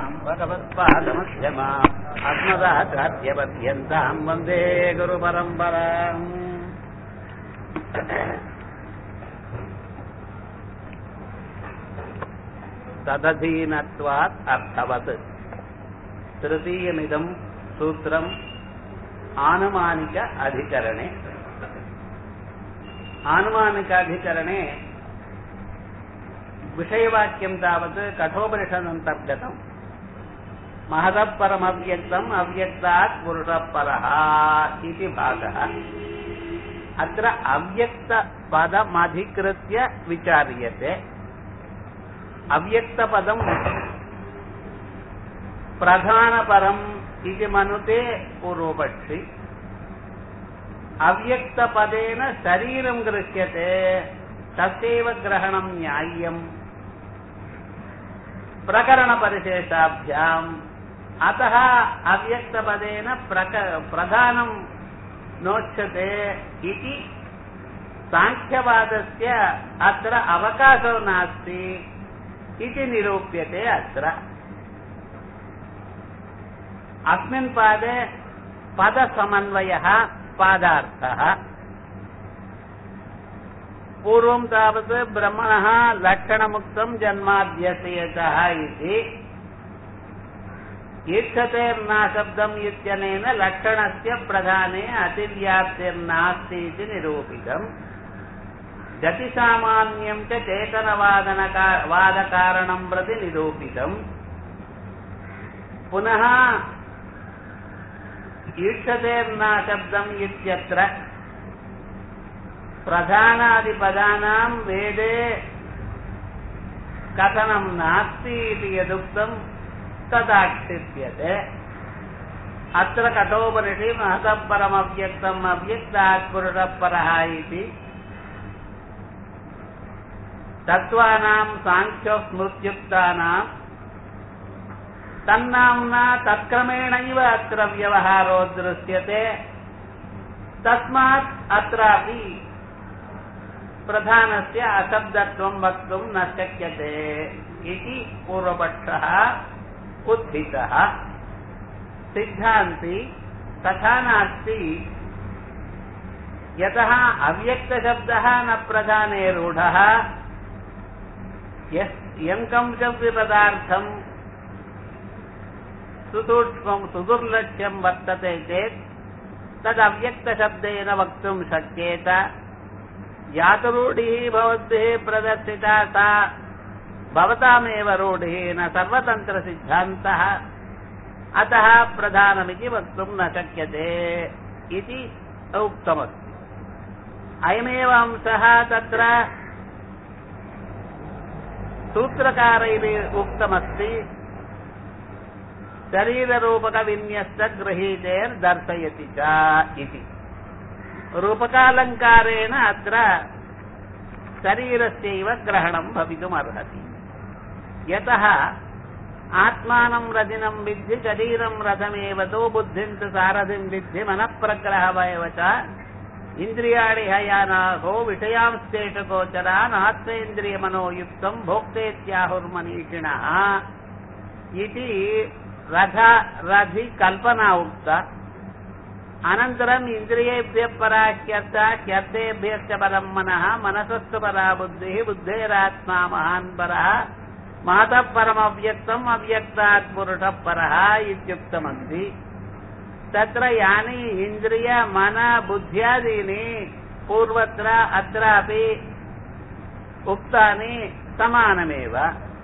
सदाशिवसमारम्भाम् भगवत्पादमध्यमाम् अस्मदाचार्यपर्यन्ताम् वन्दे गुरुपरम्पराम् तदधीनत्वात् अर्थवत् तृतीयमिदम् सूत्रम् आनुमानिक अधिकरणे आनुमानिक अधिकरणे विषयवाक्यं तावत् कठोपनिषदन्तर्गतम् महतः परमव्यक्तम् अव्यक्तात् पुरुषः परः इति भागः अत्र अव्यक्तपदमधिकृत्य विचार्यते अव्यक्तपदम् प्रधानपरम् इति मनुते पूर्वपक्षि अव्यक्तपदेन शरीरं गृह्यते तस्यैव ग्रहणं न्याय्यम् प्रकरणपरिशेषाभ्याम् अतः अव्यक्तपदेन प्रक प्रधानं नोच्यते इति साङ्ख्यवादस्य अत्र अवकाशो नास्ति इति निरूप्यते अत्र अस्मिन् पादे पदसमन्वयः पादार्थः पूर्वं तावत् ब्रह्मणः लक्षणमुक्तं जन्माद्यसेतः इति ईक्षतेर्नाशब्दम् इत्यनेन लक्षणस्य प्रधाने अतिव्याप्तिर्नास्ति इति निरूपितम् गतिसामान्यं च चेतनवादनका वादकारणं प्रति निरूपितम् पुनः ईक्षतेर्नाशब्दम् इत्यत्र प्रधानादिपदानां वेदे कथनं नास्ति इति यदुक्तं तदाक्षिप्यते अत्र कठोपनिषि महतः परमव्यक्तम् अव्यक्तात् पुरुषः परः इति तत्त्वानां साङ्ख्यस्मृत्युक्तानां तन्नाम्ना तत्क्रमेणैव अत्र व्यवहारो दृश्यते तस्मात् अत्रापि प्रधानस्य अशब्दत्वं वक्तुं न शक्यते इति पूर्वपक्षः उत्थितः सिद्धान्ति तथा नास्ति यतः अव्यक्तशब्दः न प्रधाने रूढः यं कंसव्यपदार्थं सुसूक्ष्मं सुदुर्लक्ष्यं वर्तते चेत् तदव्यक्तशब्देन वक्तुं शक्येत यातरूढिः भवद्भिः प्रदर्शिता सा भवतामेव रूढिः न सर्वतन्त्रसिद्धान्तः अतः प्रधानमिति वक्तुं न शक्यते इति उक्तमस्ति अयमेव अंशः तत्र सूत्रकारैः उक्तमस्ति शरीररूपकविन्यस्तगृहीतेर्दर्शयति च इति रूपकालङ्कारेण अत्र शरीरस्यैव ग्रहणं भवितुमर्हति यतः आत्मानं रथिनं विद्धि शरीरं रथमेव तु बुद्धिं तु सारथिं विद्धि मनःप्रग्रहमेव च इन्द्रियाणि हयानाहो विषयांस्तेषगोचरान् आत्मेन्द्रियमनोयुक्तं भोक्तेत्याहुर्मनीषिणः इति रथ रथि कल्पना उक्ता अनन्तरम् इन्द्रियेभ्यः परा ह्यर्था ह्यर्थेभ्यश्च परं मनः मनसस्तु परा बुद्धिः बुद्धेरात्मा महान् परः महतः परमव्यक्तम् अव्यक्तात् पुरुषः परः इत्युक्तमस्ति तत्र यानि इन्द्रिय मन बुद्ध्यादीनि पूर्वत्र अत्रापि उक्तानि समानमेव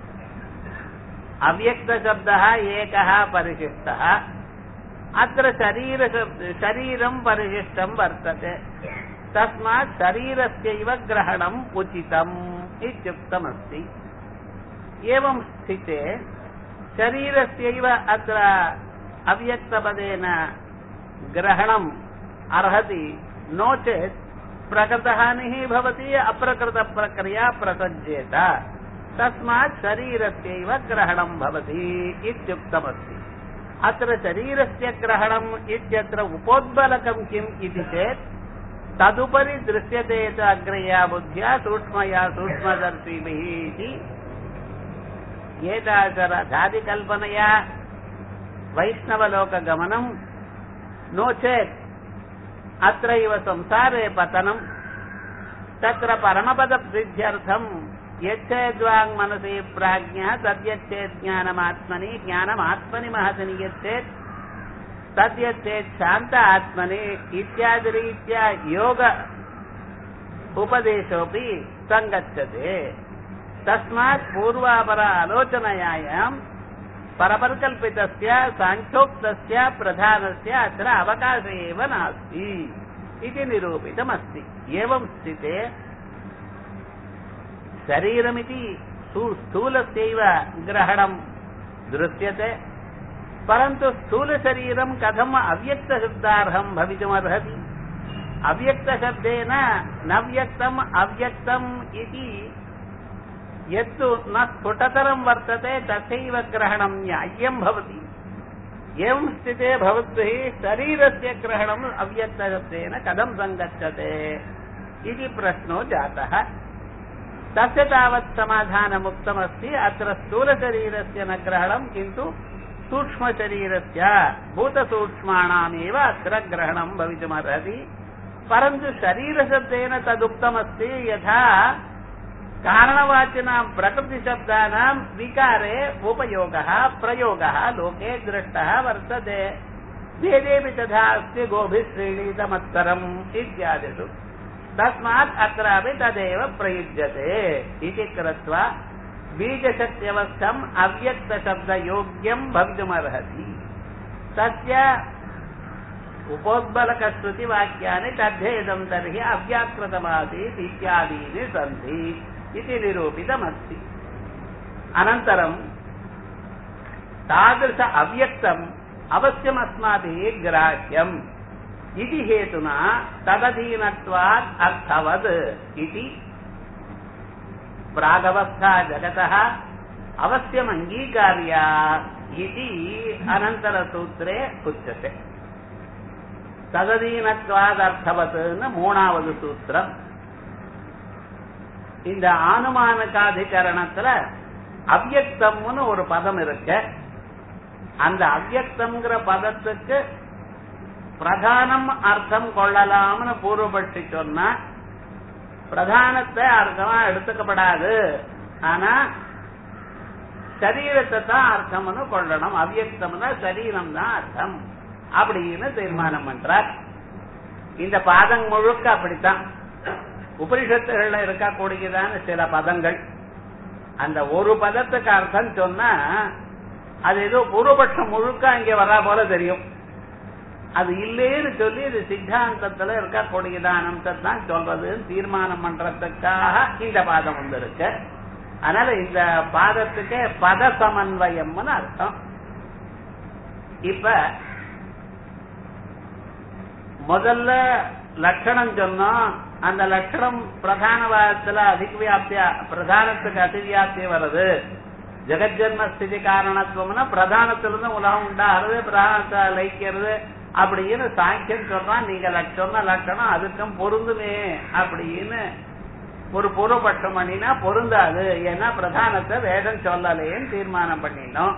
अव्यक्तशब्दः एकः परिशिष्टः अत्र शरीर शरीरं परिशिष्टं वर्तते तस्मात् शरीरस्यैव ग्रहणम् उचितम् इत्युक्तमस्ति एवं स्थिते शरीरस्यैव अत्र अव्यक्तपदेन ग्रहणम् अर्हति नो चेत् प्रकृतहानिः भवति अप्रकृतप्रक्रिया प्रसज्येत तस्मात् शरीरस्यैव ग्रहणं भवति इत्युक्तमस्ति अत्र शरीरस्य ग्रहणम् इत्यत्र उपोद्बलकं किम् इति चेत् तदुपरि दृश्यते च अग्रया बुद्ध्या सूक्ष्मया सूक्ष्मदर्शिभिः इति एतादृशरथादिकल्पनया वैष्णवलोकगमनम् नो चेत् अत्रैव संसारे पतनम् तत्र परमपदसिद्ध्यर्थम् यच्चेद्वाङ्मनसि प्राज्ञः तद्यच्चेत् ज्ञानमात्मनि ज्ञानमात्मनि महति नियच्चेत् तद्यच्चेत् शान्त आत्मनि इत्यादिरीत्या योग उपदेशोऽपि सङ्गच्छते तस्मात् पूर्वापर आलोचनयायाम् परपरिकल्पितस्य साङ्ख्योक्तस्य प्रधानस्य अत्र अवकाश एव नास्ति इति निरूपितमस्ति एवं स्थिते शरीरमिति स्थूलस्यैव ग्रहणं दृश्यते परन्तु स्थूलशरीरं कथम् अव्यक्तशब्दार्हं भवितुमर्हति अव्यक्तशब्देन न व्यक्तम् अव्यक्तम् इति यत्तु न स्फुटतरं वर्तते तथैव ग्रहणं न्याय्यं भवति एवं स्थिते भवद्भिः शरीरस्य ग्रहणम् अव्यक्तशब्देन कथं सङ्गच्छते इति प्रश्नो जातः तस्य तावत् समाधानमुक्तमस्ति अत्र स्थूलशरीरस्य न ग्रहणं किन्तु सूक्ष्मशरीरस्य भूतसूक्ष्माणामेव अत्र ग्रहणं भवितुमर्हति परन्तु शरीरशब्देन तदुक्तमस्ति यथा कारणवाचिनां प्रकृतिशब्दानां विकारे उपयोगः प्रयोगः लोके दृष्टः वर्तते वेदेऽपि तथा अस्ति गोभिः श्रीणीतमत्तरम् इत्यादिषु तस्मात् अत्रापि तदेव प्रयुज्यते इति कृत्वा बीजशक्त्यवस्थम् अव्यक्तशब्दयोग्यम् भवितुमर्हति तस्य उपोद्बलकश्रुतिवाक्यानि तद्धेदं तर्हि अव्याकृतमासीत् इत्यादीनि सन्ति इति निरूपितमस्ति अनन्तरं तादृश अव्यक्तम् अवश्यमस्माभिः ग्राह्यम् इति हेतुना तदधीनत्वात् अर्थवत् इति प्रागवस्था जगतः अवश्यमङ्गीकार्या इति अनन्तरसूत्रे उच्यते தததீனத்வாதர்த்தவத்துன்னு மூணாவது சூத்திரம் இந்த ஆனுமானகாதிகரணத்துல அவ்யக்தம்னு ஒரு பதம் இருக்கு அந்த அவ்யக்தம்ங்கிற பதத்துக்கு பிரதானம் அர்த்தம் கொள்ளலாம்னு பூர்வபட்சி சொன்னா பிரதானத்தை அர்த்தமா எடுத்துக்கப்படாது ஆனா சரீரத்தை தான் அர்த்தம்னு கொள்ளணும் அவ்யக்தம்னா சரீரம் தான் அர்த்தம் அப்படின்னு தீர்மானம் பண்றார் இந்த பாதம் முழுக்க அப்படித்தான் உபனிஷத்துகள்ல இருக்கக்கூடியதான சில பதங்கள் அந்த ஒரு பதத்துக்கு அர்த்தம் சொன்னா அது ஏதோ பூர்வபட்சம் முழுக்க அங்கே வரா போல தெரியும் அது இல்லேன்னு சொல்லி இது சித்தாந்தத்துல இருக்கக்கூடியதான அம்சத்தை தான் சொல்றதுன்னு தீர்மானம் பண்றதுக்காக இந்த பாதம் வந்திருக்கு அதனால இந்த பாதத்துக்கு பத சமன்வயம்னு அர்த்தம் இப்ப முதல்ல லட்சணம் சொன்னோம் அந்த லட்சணம் பிரதான வாதத்துல அதிக வியாப்தியா பிரதானத்துக்கு அதிவியாப்தி வருது ஜெகஜன்ம ஸ்திதி காரணத்துவம்னா பிரதானத்திலிருந்து உலகம் உண்டாகிறது பிரதானத்தை லைக்கிறது அப்படின்னு சாங்கியம் சொல்றான் நீங்க சொன்ன லட்சணம் அதுக்கும் பொருந்துமே அப்படின்னு ஒரு பூர்வபட்சம் பண்ணினா பொருந்தாது ஏன்னா பிரதானத்தை வேதம் சொல்லலையேன்னு தீர்மானம் பண்ணினோம்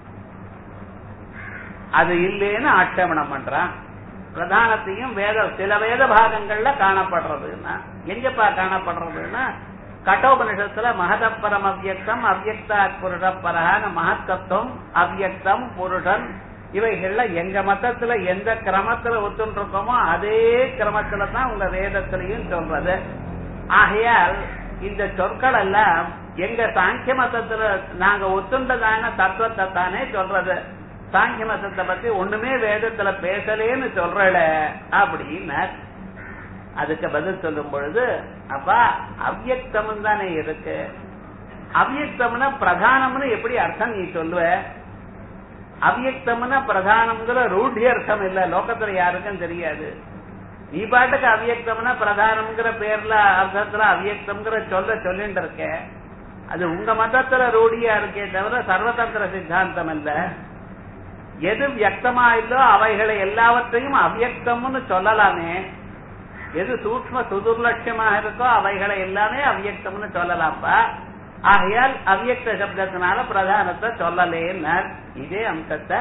அது இல்லேன்னு ஆட்சேபணம் பண்றான் பிரதானத்தையும் வேத சில வேத பாகங்கள்ல காணப்படுறதுன்னா எங்கப்பா காணப்படுறதுன்னா கட்டோபனிஷத்துல மகதப்பரம் அவ்யக்தம் அவ்யக்தா புருஷ பரகான மகத்தத்துவம் அவ்யக்தம் புருஷன் இவைகள்ல எங்க மதத்துல எந்த கிரமத்துல ஒத்துன்னு இருக்கோமோ அதே கிரமத்துல தான் உங்க வேதத்திலையும் சொல்றது ஆகையால் இந்த சொற்கள் எல்லாம் எங்க சாங்கிய மதத்துல நாங்க ஒத்துண்டதான தத்துவத்தை தானே சொல்றது சாங்கிய மதத்தை பத்தி ஒண்ணுமே வேதத்துல பேசலேன்னு சொல்றல அப்படின்னு அதுக்கு பதில் சொல்லும் பொழுது அப்பா அவ்யக்தம் தானே இருக்கு அவ்யக்தம்னா பிரதானம்னு எப்படி அர்த்தம் நீ சொல்லுவ அவ்யக்தம்னா பிரதானம்ங்கிற ரூಢி அர்த்தம் இல்ல லோகத்துல யாருக்கும் தெரியாது நீ பாட்டுக்கு அவ்யக்தம்னா பிரதானம்ங்கிற பேர்ல அர்த்தத்துல அவ்யக்தம்ங்கிற சொல்ல சொல்லிட்டு இருக்க அது உங்க மதத்துல ரூಢியா இருக்கே தவிர சர்வதந்திர சித்தாந்தம் இல்ல எது வியக்தமா இல்லோ அவைகளை எல்லாவற்றையும் அவ்யக்தம்னு சொல்லலாமே எது சூக்ம சுதுர்லட்சியமாக இருக்கோ அவைகளை எல்லாமே அவ்யக்தம்னு சொல்லலாம்ப்பா ஆகையால் அவ்யக்த சப்தத்தினால பிரதானத்தை சொல்லலேன்னு இதே அம்சத்தை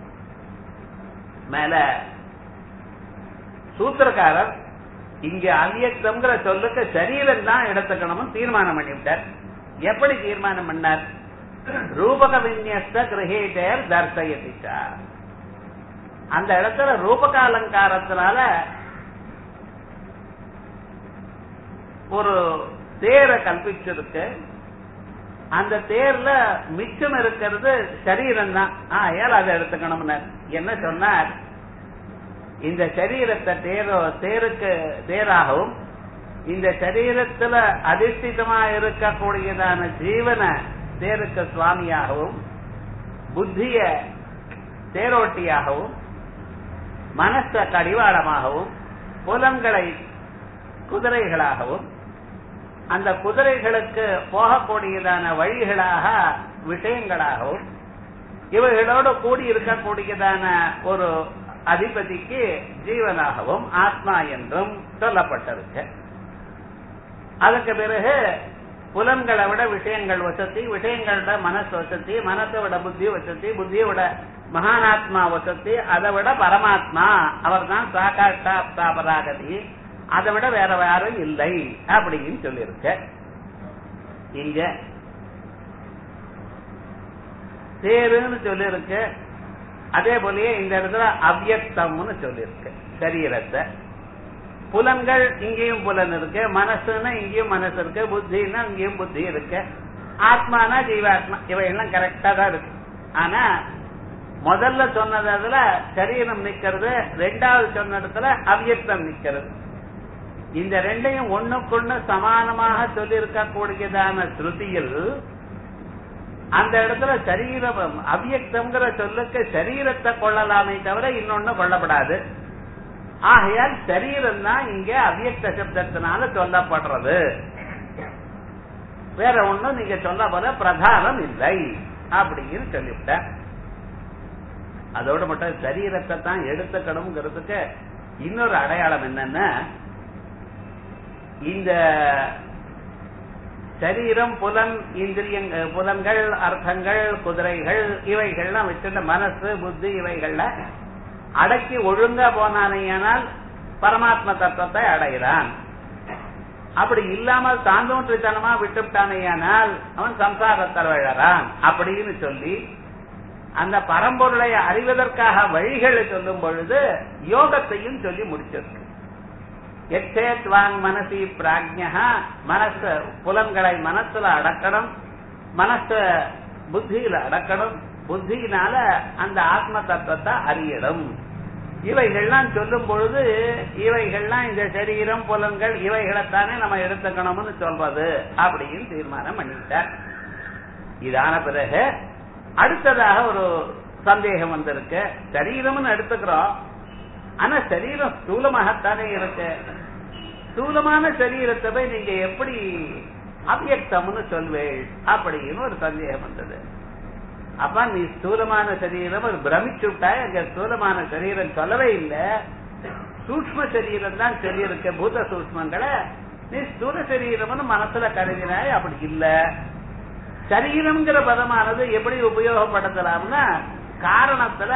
மேல சூத்திரக்காரர் இங்க அவ்யக்தம்ங்கிற சொல்லுக்கு சரீரம் தான் எடுத்துக்கணும்னு தீர்மானம் பண்ணிவிட்டார் எப்படி தீர்மானம் பண்ணார் ரூபக விநியஸ்த கிரகேட்டர் தர்சயதிச்சா அந்த இடத்துல ரூபக அலங்காரத்தினால ஒரு தேரை கல்பிச்சிருக்கு அந்த தேர்ல மிச்சம் இருக்கிறது சரீரம் தான் ஆயால் அதை எடுத்துக்கணும்னு என்ன சொன்னார் இந்த சரீரத்தை தேரோ தேருக்கு தேராகவும் இந்த சரீரத்துல அதிஷ்டிதமா இருக்கக்கூடியதான ஜீவன தேருக்கு சுவாமியாகவும் புத்திய தேரோட்டியாகவும் மனச கடிவாளமாகவும் புலன்களை குதிரைகளாகவும் அந்த குதிரைகளுக்கு போகக்கூடியதான வழிகளாக விஷயங்களாகவும் இவைகளோடு கூடி இருக்கக்கூடியதான ஒரு அதிபதிக்கு ஜீவனாகவும் ஆத்மா என்றும் சொல்லப்பட்டிருக்கு அதுக்கு பிறகு புலன்களை விட விஷயங்கள் வசதி விஷயங்களோட மனசு வசதி மனசை விட புத்தி வசதி புத்தியை விட மகானாத்மா வசதி அதை விட பரமாத்மா அவர் தான் சாகாஷ்டாபராகதி அதை விட வேற யாரும் இல்லை அப்படின்னு சொல்லியிருக்க இங்க தேருன்னு சொல்லியிருக்கு அதே போலயே இந்த இடத்துல அவ்யக்தம்னு சொல்லியிருக்கு சரீரத்தை புலன்கள் இங்கேயும் புலன் இருக்கு மனசுன்னா இங்கேயும் மனசு இருக்கு புத்தின்னா இங்கேயும் புத்தி இருக்கு ஆத்மானா ஜீவாத்மா இவையெல்லாம் கரெக்டா தான் இருக்கு ஆனா முதல்ல சொன்னது அதுல சரீரம் நிக்கிறது ரெண்டாவது சொன்ன இடத்துல அவ்யக்தம் நிக்கிறது இந்த ரெண்டையும் ஒண்ணுக்கொண்ணு சமானமாக சொல்லியிருக்க கூடியதான ஸ்ருதியில் அந்த இடத்துல சரீரம் அவ்யக்தம்ங்கிற சொல்லுக்கு சரீரத்தை கொள்ளலாமே தவிர இன்னொன்னு கொள்ளப்படாது ஆகையால் சரீரம் தான் இங்க அவ்யக்த சப்தத்தினால சொல்லப்படுறது வேற ஒண்ணும் நீங்க சொல்ல போல பிரதானம் இல்லை அப்படின்னு சொல்லிவிட்ட அதோட மட்டும் சரீரத்தை தான் எடுத்துக்கணுங்கிறதுக்கு இன்னொரு அடையாளம் என்னன்னா இந்த சரீரம் புலன் இந்திரியங்க புலன்கள் அர்த்தங்கள் குதிரைகள் இவைகள்லாம் வச்சுட்டு மனசு புத்தி இவைகள்ல அடக்கி ஒழுங்கா போனானேயானால் பரமாத்ம தத்துவத்தை அடைகிறான் அப்படி இல்லாமல் தாந்தோன்றித்தனமா விட்டுவிட்டானேயானால் அவன் சம்சாரத்தில் விழறான் அப்படின்னு சொல்லி அந்த பரம்பொருளை அறிவதற்காக வழிகளை சொல்லும் பொழுது யோகத்தையும் சொல்லி முடிச்சிருக்கு எச்சேத் வாங் மனசி பிராஜ்யா மனச புலன்களை மனசுல அடக்கணும் மனச புத்தியில அடக்கணும் புத்தியினால அந்த ஆத்ம தத்துவத்தை அறியணும் இவைகள்லாம் சொல்லும் பொழுது இவைகள்லாம் இந்த சரீரம் புலன்கள் இவைகளைத்தானே நம்ம எடுத்துக்கணும்னு சொல்றது அப்படின்னு தீர்மானம் பண்ணிட்டார் இதான பிறகு அடுத்ததாக ஒரு சந்தேகம் வந்திருக்கு சரீரம்னு எடுத்துக்கிறோம் ஆனா சரீரம் ஸ்தூலமாகத்தானே இருக்கு ஸ்தூலமான சரீரத்தை போய் நீங்க எப்படி அவ்யக்தம்னு சொல்வேள் அப்படின்னு ஒரு சந்தேகம் வந்தது அப்ப நீ ஸ்தூலமான சரீரம் அது பிரமிச்சு விட்டாய் அங்க ஸ்தூலமான சரீரம் சொல்லவே இல்லை சூக்ம சரீரம் தான் சொல்லியிருக்க பூத சூக்மங்களை நீ ஸ்தூல சரீரம்னு மனசுல கருதினாய் அப்படி இல்ல சரீரம்ங்கிற பதமானது எப்படி உபயோகப்படுத்தலாம்னா காரணத்துல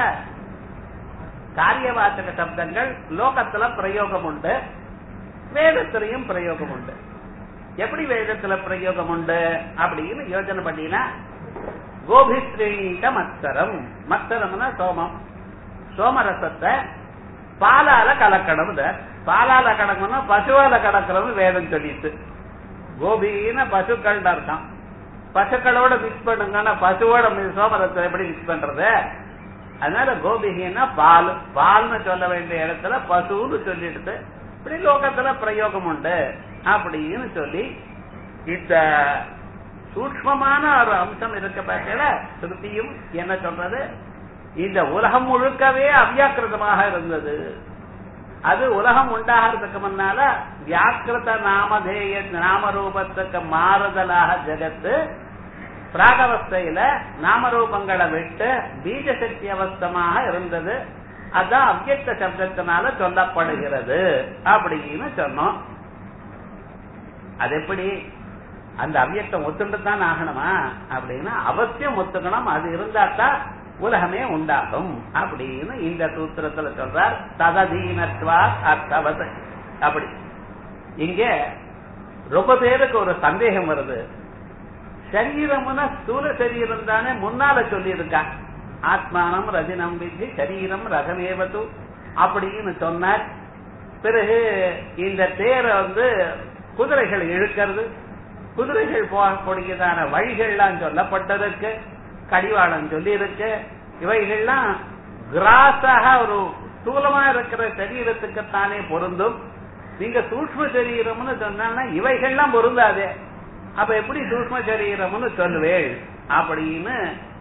காரியவாச்சக சப்தங்கள் லோகத்துல பிரயோகம் உண்டு வேதத்திலையும் பிரயோகம் உண்டு எப்படி வேதத்துல பிரயோகம் உண்டு அப்படின்னு யோசனை பண்ணீங்கன்னா கோபிஸ்ரீக மத்தரம் மத்தரம்னா சோமம் சோமரசத்தை பாலால கலக்கணும் பாலால கலக்கணும் பசுவால கலக்கணும் வேதம் சொல்லிட்டு கோபின்னு பசுக்கள் அர்த்தம் பசுக்களோட மிக்ஸ் பண்ணுங்கன்னா பசுவோட சோமரசத்தை எப்படி மிக்ஸ் பண்றது அதனால கோபிகின்னா பால் பால்னு சொல்ல வேண்டிய இடத்துல பசுன்னு சொல்லிடுது இப்படி லோகத்துல பிரயோகம் உண்டு அப்படின்னு சொல்லி இந்த சூக்மமான ஒரு அம்சம் இருக்க பார்த்தீங்கள திருப்தியும் என்ன சொல்றது இந்த உலகம் முழுக்கவே அவ்யாக்கிருதமாக இருந்தது அது உலகம் உண்டாகிறதுக்கு முன்னால வியாக்கிருத நாமதேய நாமரூபத்துக்கு மாறுதலாக ஜெகத்து பிராகவஸ்தையில நாமரூபங்களை விட்டு பீஜசக்தி அவஸ்தமாக இருந்தது அதான் அவ்யக்த சப்தத்தினால சொல்லப்படுகிறது அப்படின்னு சொன்னோம் அது எப்படி அந்த அவ்வியக்தம் ஒத்துண்டு தான் ஆகணுமா அப்படின்னா அவசியம் ஒத்துக்கணும் அது இருந்தா தான் உலகமே உண்டாகும் அப்படின்னு இந்த சூத்திரத்துல சொல்றார் தததீனத்வா அர்த்தவத் அப்படி இங்க ரொம்ப பேருக்கு ஒரு சந்தேகம் வருது சரீரம்னா ஸ்தூல சரீரம் தானே முன்னால சொல்லி இருக்கா ஆத்மானம் ரஜினம் விதி சரீரம் ரகமேவது அப்படின்னு சொன்னார் பிறகு இந்த தேரை வந்து குதிரைகள் இழுக்கிறது குதிரைகள் போகக்கூடியதான வழிகள்லாம் சொல்லப்பட்டிருக்கு கடிவாளம் சொல்லி இருக்கு இவைகள்லாம் கிராஸாக ஒரு ஸ்தூலமா இருக்கிற சரீரத்துக்குத்தானே பொருந்தும் நீங்க சூக்ம சரீரம்னு சொன்னா இவைகள்லாம் பொருந்தாதே அப்ப எப்படி சூக்ம சரீரம்னு சொல்லுவேள் அப்படின்னு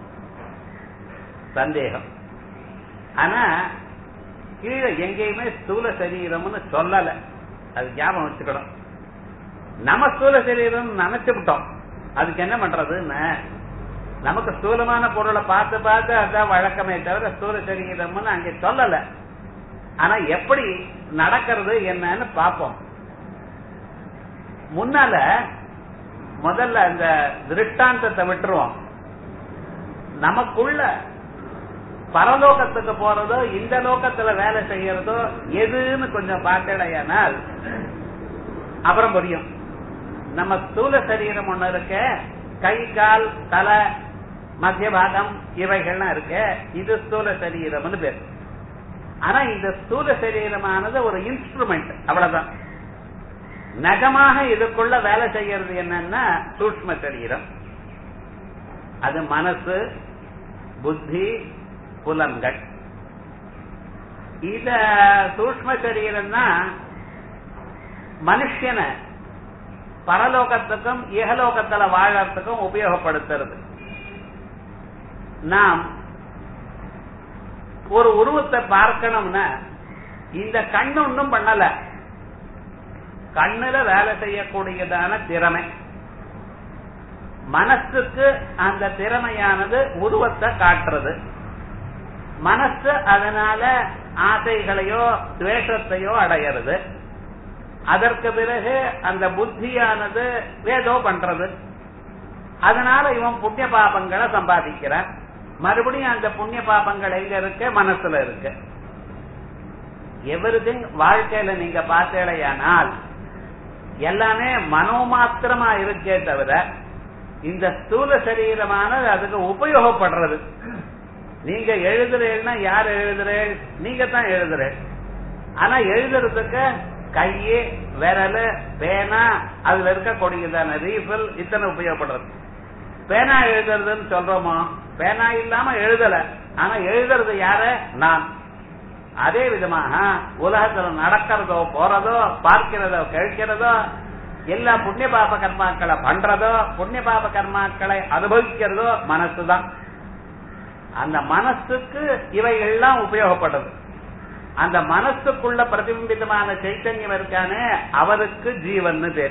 சந்தேகம் ஆனா கீழே எங்கேயுமே ஸ்தூல சரீரம்னு சொல்லல அது ஞாபகம் வச்சுக்கணும் நம்ம ஸ்தூல சரீரம் நினைச்சு விட்டோம் அதுக்கு என்ன பண்றதுன்னு நமக்கு ஸ்தூலமான பொருளை பார்த்து பார்த்து அதான் வழக்கமே தவிர ஸ்தூல சரீரம்னு அங்கே சொல்லல ஆனா எப்படி நடக்கிறது என்னன்னு பார்ப்போம் முன்னால முதல்ல அந்த திருஷ்டாந்தத்தை விட்டுருவோம் நமக்குள்ள பரலோகத்துக்கு போறதோ இந்த லோகத்துல வேலை செய்யறதோ எதுன்னு கொஞ்சம் பார்த்தடையானால் அப்புறம் புரியும் நம்ம ஸ்தூல சரீரம் ஒண்ணு இருக்க கை கால் தலை மத்திய பாகம் இவைகள்லாம் இருக்கு இது ஸ்தூல சரீரம்னு பேர் ஆனா இந்த ஸ்தூல சரீரமானது ஒரு இன்ஸ்ட்ருமெண்ட் அவ்வளவுதான் நகமாக இதுக்குள்ள வேலை செய்யறது என்னன்னா சூக்ம சரீரம் அது மனசு புத்தி புலன்கள் இத சூக்ம சரீரம் தான் மனுஷனை பரலோகத்துக்கும் இகலோகத்துல வாழறதுக்கும் உபயோகப்படுத்துறது நாம் ஒரு உருவத்தை பார்க்கணும்னா இந்த கண்ணு ஒன்றும் பண்ணல கண்ணுல வேலை செய்யக்கூடியதான திறமை மனசுக்கு அந்த திறமையானது உருவத்தை காட்டுறது மனசு அதனால ஆசைகளையோ துவேஷத்தையோ அடையிறது அதற்கு பிறகு அந்த புத்தியானது வேதோ பண்றது அதனால இவன் புண்ணிய பாபங்களை சம்பாதிக்கிறான் மறுபடியும் அந்த புண்ணிய பாபங்கள் எங்க இருக்கு மனசுல இருக்கு எவ்ரிதிங் வாழ்க்கையில நீங்க பார்த்தேலையானால் எல்லாமே மனோமாத்திரமா இருக்கே தவிர இந்த ஸ்தூல சரீரமானது அதுக்கு உபயோகப்படுறது நீங்க எழுதுறேன்னா யார் எழுதுறேன் நீங்க தான் எழுதுறேன் ஆனா எழுதுறதுக்கு கையே விரல் பேனா அதுல இருக்கக்கூடியதான ரீஃபில் இத்தனை உபயோகப்படுறது பேனா எழுதுறதுன்னு சொல்றோமோ பேனா இல்லாம எழுதல ஆனா எழுதுறது யாரு நான் அதே விதமாக உலகத்துல நடக்கிறதோ போறதோ பார்க்கிறதோ கேட்கிறதோ எல்லா புண்ணிய பாப கர்மாக்களை பண்றதோ புண்ணிய பாப கர்மாக்களை அனுபவிக்கிறதோ மனசுதான் அந்த மனசுக்கு இவைகள்லாம் உபயோகப்படுறது அந்த மனசுக்குள்ள பிரதிபிம்பிதமான சைத்தன்யம் இருக்கானே அவருக்கு ஜீவன் பேர்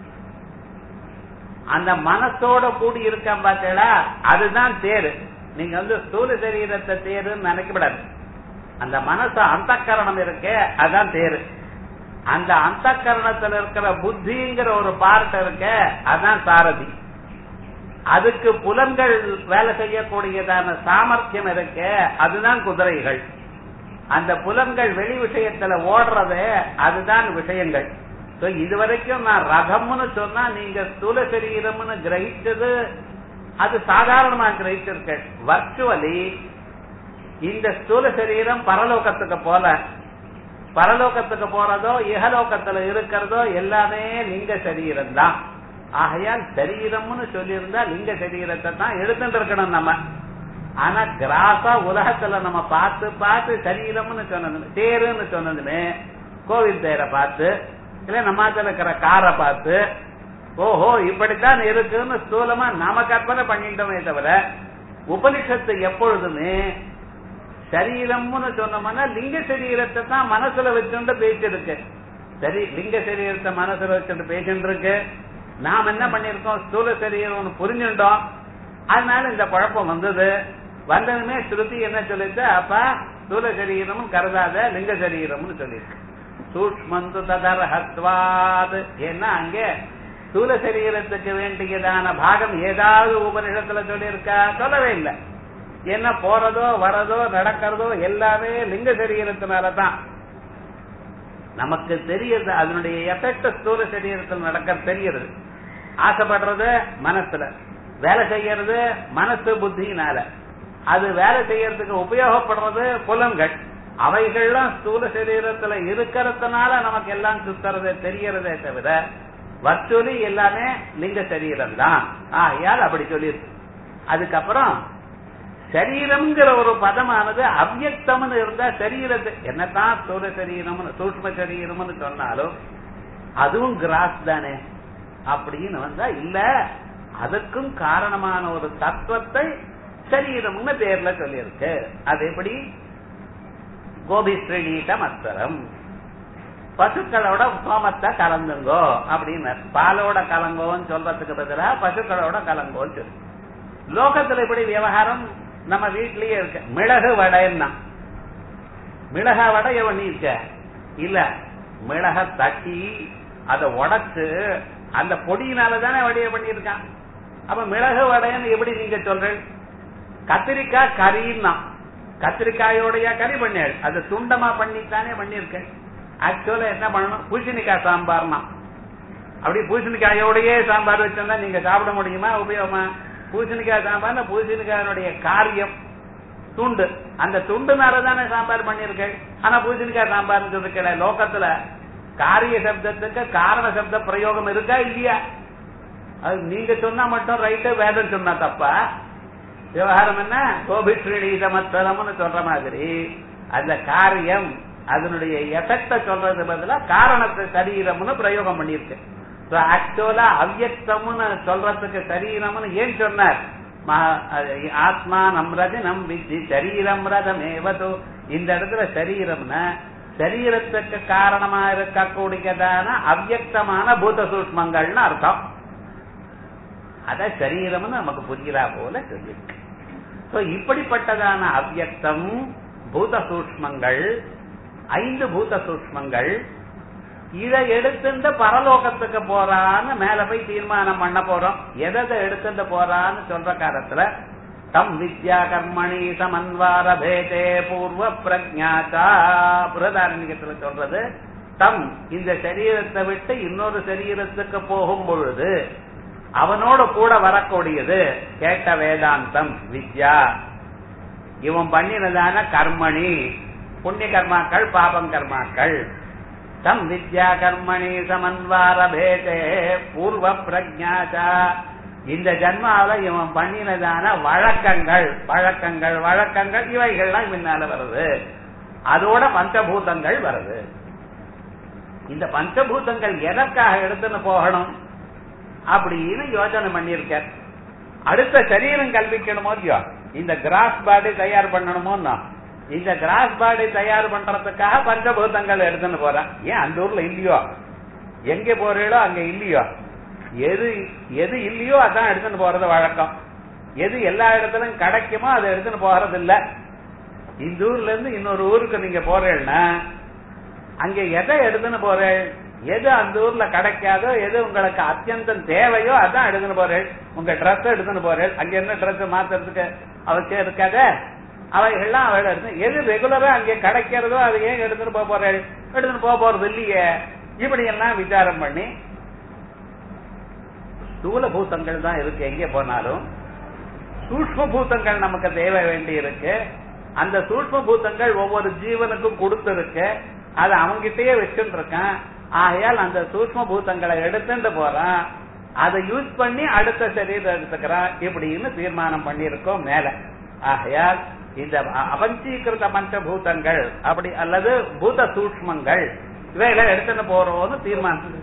அந்த மனசோட கூடி இருக்கான் பார்த்தீங்களா அதுதான் தேரு நீங்க வந்து ஸ்தூல சரீரத்தை தேருன்னு நினைக்கப்படாது அந்த மனசு அந்த கரணம் இருக்கே அதான் தேரு அந்த அந்த கரணத்துல இருக்கிற புத்திங்கிற ஒரு பார்ட் இருக்க அதான் சாரதி அதுக்கு புலன்கள் வேலை செய்யக்கூடியதான சாமர்த்தியம் இருக்க அதுதான் குதிரைகள் அந்த புலன்கள் வெளி விஷயத்துல ஓடுறது அதுதான் விஷயங்கள் இதுவரைக்கும் நான் ரகம்னு சொன்னா நீங்க ஸ்தூல சரீரம்னு கிரகிச்சது அது சாதாரணமா கிரகிச்சிருக்க வர்ச்சுவலி இந்த ஸ்தூல சரீரம் பரலோகத்துக்கு போல பரலோகத்துக்கு போறதோ இகலோகத்துல இருக்கிறதோ எல்லாமே லிங்க சரீரம் தான் ஆகையால் சரீரம்னு சொல்லியிருந்தா லிங்க சரீரத்தை தான் எடுத்துட்டு இருக்கணும் நம்ம ஆனா கிராசா உலகத்துல நம்ம பார்த்து பார்த்து சரீரம்னு சொன்னது தேருன்னு சொன்னதுமே கோவில் தேரை பார்த்து இல்ல நம்மாத்துல இருக்கிற காரை பார்த்து ஓஹோ இப்படித்தான் இருக்குன்னு ஸ்தூலமா நாம கற்பனை பண்ணிட்டோமே தவிர உபனிஷத்து எப்பொழுதுமே சரீரம்னு சொன்னோம்னா லிங்க சரீரத்தை தான் மனசுல வச்சுட்டு பேசிருக்கு சரி லிங்க சரீரத்தை மனசுல வச்சுட்டு பேசிட்டு இருக்கு நாம் என்ன பண்ணிருக்கோம் ஸ்தூல சரீரம் புரிஞ்சுட்டோம் அதனால இந்த குழப்பம் வந்தது வந்ததுமே ஸ்ருதி என்ன சொல்லிட்டு அப்ப ஸ்தூல சரீரமும் கருதாத லிங்க சரீரம்னு சொல்லியிருக்கு சூக்மந்து ததர்ஹத்வாத் ஏன்னா அங்கே ஸ்தூல சரீரத்துக்கு வேண்டியதான பாகம் ஏதாவது உபனிஷத்துல சொல்லியிருக்கா சொல்லவே இல்லை என்ன போறதோ வரதோ நடக்கிறதோ எல்லாமே லிங்க சரீரத்தினாலதான் நமக்கு தெரியுது அதனுடைய எஃபெக்ட் ஸ்தூல சரீரத்தில் நடக்க தெரியுது ஆசைப்படுறது மனசுல வேலை செய்யறது மனசு புத்தியினால அது வேலை செய்யறதுக்கு உபயோகப்படுறது புலன்கள் அவைகள்லாம் ஸ்தூல சரீரத்துல இருக்கிறதுனால நமக்கு எல்லாம் சுத்துறதே தெரியறதே தவிர வர்ச்சுவலி எல்லாமே லிங்க சரீரம் தான் ஆகையால் அப்படி சொல்லியிருக்கு அதுக்கப்புறம் சரீரம்ங்கிற ஒரு பதமானது அவ்யக்தம்னு இருந்தா சரீரத்தை என்னதான் ஸ்தூல சரீரம்னு சூக்ம சரீரம்னு சொன்னாலும் அதுவும் கிராஸ் தானே அப்படின்னு வந்தா இல்ல அதுக்கும் காரணமான ஒரு தத்துவத்தை சரீரம்னு பேர்ல சொல்லியிருக்கு அது எப்படி கோபிஸ்ரீநீட்டம் அஸ்தரம் பசுக்களோட சோமத்தை கலந்துங்கோ அப்படின்னு பாலோட கலங்கோன்னு சொல்றதுக்கு பதிலா பசுக்களோட கலங்கோன்னு சொல்லு லோகத்துல இப்படி விவகாரம் நம்ம வீட்லயே இருக்கு மிளகு வடைன்னா மிளகா வடை எவன் இருக்க இல்ல மிளக தட்டி அதை உடைச்சு அந்த பொடியினால தானே வடிய பண்ணியிருக்கான் அப்ப மிளகு வடைன்னு எப்படி நீங்க சொல்றேன் கத்திரிக்காய் கறின்னா கத்திரிக்காயோடைய கறி பண்ணேள் அது துண்டமா பண்ணித்தானே பண்ணிருக்கேன் ஆக்சுவலா என்ன பண்ணணும் பூசணிக்காய் சாம்பார்னா அப்படி பூசணிக்காயோடையே சாம்பார் வச்சிருந்தா நீங்க சாப்பிட முடியுமா உபயோகமா பூசணிக்காய் சாம்பார்னா பூசணிக்காயனுடைய காரியம் துண்டு அந்த துண்டுனால தானே சாம்பார் பண்ணிருக்கேன் ஆனா பூசணிக்காய் சாம்பார் சொல்லிருக்கல லோகத்துல காரிய சப்தத்துக்கு காரண சப்த பிரயோகம் இருக்கா இல்லையா அது நீங்க சொன்னா மட்டும் ரைட்டு வேதம் சொன்னா தப்பா விவகாரம் என்ன கோபிஸ்ரீ சமத்தலம்னு சொல்ற மாதிரி அந்த காரியம் அதனுடைய எஃபெக்ட சொல்றது பதிலா காரணத்தை சரீரம்னு பிரயோகம் பண்ணிருக்கு ஆக்சுவலா அவ்யக்தம்னு சொல்றதுக்கு சரீரம்னு ஏன் சொன்னார் ஆத்மா நம்ரது நம் வித்தி சரீரம் ரதமேவது இந்த இடத்துல சரீரம்னா சரீரத்துக்கு காரணமா இருக்கக்கூடியதான அவ்யக்தமான பூத சூஷ்மங்கள்னு அர்த்தம் அத சரீரம்னு நமக்கு புரிகிறா போல சொல்லியிருக்கு சோ இப்படிப்பட்டதான அவ்யக்தம் பூத சூஷ்மங்கள் ஐந்து பூத சூஷ்மங்கள் இதை எடுத்துட்டு பரலோகத்துக்கு போறான்னு மேல போய் தீர்மானம் பண்ண போறோம் எதை எடுத்துட்டு போறான்னு சொல்ற காலத்துல தம் வித்யா கர்மணி சமன்வார பேதே பூர்வ பிரஜாச்சா புரதாரண்யத்துல சொல்றது தம் இந்த சரீரத்தை விட்டு இன்னொரு சரீரத்துக்கு போகும் பொழுது அவனோட கூட வரக்கூடியது கேட்ட வேதாந்தம் வித்யா இவன் பண்ணினதான கர்மணி புண்ணிய கர்மாக்கள் பாபம் கர்மாக்கள் தம் வித்யா கர்மணி சமன்வார பேதே பூர்வ பிரஜாச்சா இந்த ஜன்மாவில இவன் பண்ணினதான வழக்கங்கள் வழக்கங்கள் வழக்கங்கள் இவைகள்லாம் பின்னால வருது அதோட பஞ்சபூதங்கள் வருது இந்த பஞ்சபூதங்கள் எதற்காக எடுத்துன்னு போகணும் அப்படின்னு யோசனை பண்ணியிருக்க அடுத்த சரீரம் கல்விக்கணுமோ இல்லையோ இந்த கிராஸ் பாடி தயார் பண்ணணுமோ இந்த கிராஸ் பாடி தயார் பண்றதுக்காக பஞ்சபூதங்கள் எடுத்துன்னு போறேன் ஏன் அந்த ஊர்ல இல்லையோ எங்க போறீங்களோ அங்க இல்லையோ எது எது இல்லையோ அதான் எடுத்துன்னு போறது வழக்கம் எது எல்லா இடத்துலயும் கிடைக்குமோ அதை எடுத்துன்னு போறது இல்ல இந்த ஊர்ல இருந்து இன்னொரு ஊருக்கு நீங்க போறேன்னா அங்க எதை எடுத்துன்னு போறேன் எது அந்த ஊர்ல கிடைக்காதோ எது உங்களுக்கு அத்தியந்தம் தேவையோ அதான் எடுத்துன்னு போறேன் உங்க ட்ரெஸ் எடுத்துன்னு போறேன் அங்க என்ன ட்ரெஸ் மாத்துறதுக்கு அவசியம் இருக்காத அவைகள்லாம் அவள் எடுத்து எது ரெகுலரா அங்கே கிடைக்கிறதோ அதை ஏன் எடுத்துன்னு போக போறேன் எடுத்துன்னு போக போறது இல்லையே இப்படி எல்லாம் விசாரம் பண்ணி ஸ்தூல பூத்தங்கள் தான் இருக்கு எங்கே போனாலும் சூஷ்ம பூத்தங்கள் நமக்கு தேவை வேண்டி இருக்கு அந்த சூஷ்ம பூத்தங்கள் ஒவ்வொரு ஜீவனுக்கும் கொடுத்திருக்கு அதை அவங்கிட்டயே வச்சுட்டு இருக்கான் ஆகையால் அந்த சூஷ்ம பூத்தங்களை எடுத்துட்டு போறான் அதை யூஸ் பண்ணி அடுத்த சரீரம் எடுத்துக்கிறான் இப்படின்னு தீர்மானம் பண்ணியிருக்கோம் மேல ஆகையால் இந்த அபஞ்சீகிருத பஞ்சபூதங்கள் அப்படி அல்லது பூத சூஷ்மங்கள் இவைகளை எடுத்துட்டு போறோம்னு தீர்மானம்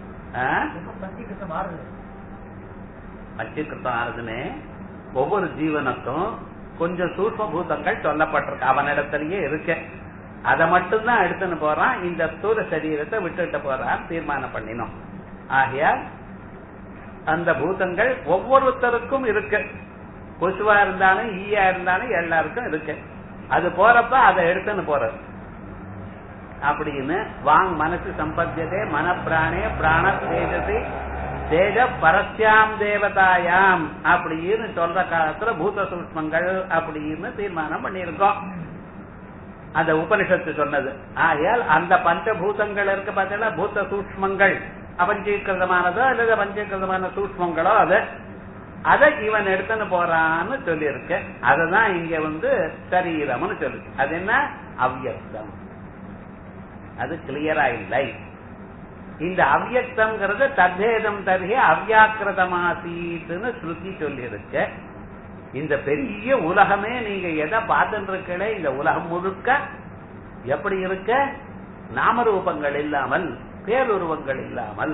பஞ்சீகிருத்தம் ஆறுதுன்னு ஒவ்வொரு ஜீவனுக்கும் கொஞ்சம் சூஷ்ம பூதங்கள் சொல்லப்பட்டிருக்கு அவனிடத்திலேயே இருக்கு அதை மட்டும்தான் எடுத்துன்னு போறான் இந்த ஸ்தூல சரீரத்தை விட்டுட்டு போறான் தீர்மானம் பண்ணினோம் ஆகையால் அந்த பூதங்கள் ஒவ்வொருத்தருக்கும் இருக்கு கொசுவா இருந்தாலும் ஈயா இருந்தாலும் எல்லாருக்கும் இருக்கு அது போறப்ப அதை எடுத்துன்னு போறது அப்படின்னு வாங் மனசு சம்பத்தியதே மனப்பிராணே பிராண தேஜசி தேஜ பரஸ்யாம் தேவதாயாம் அப்படின்னு சொல்ற காலத்துல பூத சூஷ்மங்கள் அப்படின்னு தீர்மானம் பண்ணியிருக்கோம் அந்த உபனிஷத்து சொன்னது ஆகையால் அந்த பஞ்சபூதங்கள் இருக்கு பார்த்தீங்கன்னா பூத சூஷ்மங்கள் அபஞ்சீகிருதமானதோ அல்லது பஞ்சீகிருதமான சூஷ்மங்களோ அது அதை இவன் எடுத்துன்னு போறான்னு சொல்லியிருக்க அதுதான் இங்க வந்து சரீரம்னு சொல்லு அது என்ன அவ்யக்தம் அது கிளியரா இல்லை இந்த அவ்யக்தம்ங்கிறது தத்தேதம் தருகே அவ்யாக்கிரதமாசீத்துன்னு ஸ்ருதி சொல்லியிருக்க இந்த பெரிய உலகமே நீங்க எதை பார்த்துட்டு இருக்கீங்களே இந்த உலகம் முழுக்க எப்படி இருக்க நாமரூபங்கள் இல்லாமல் பேருருவங்கள் இல்லாமல்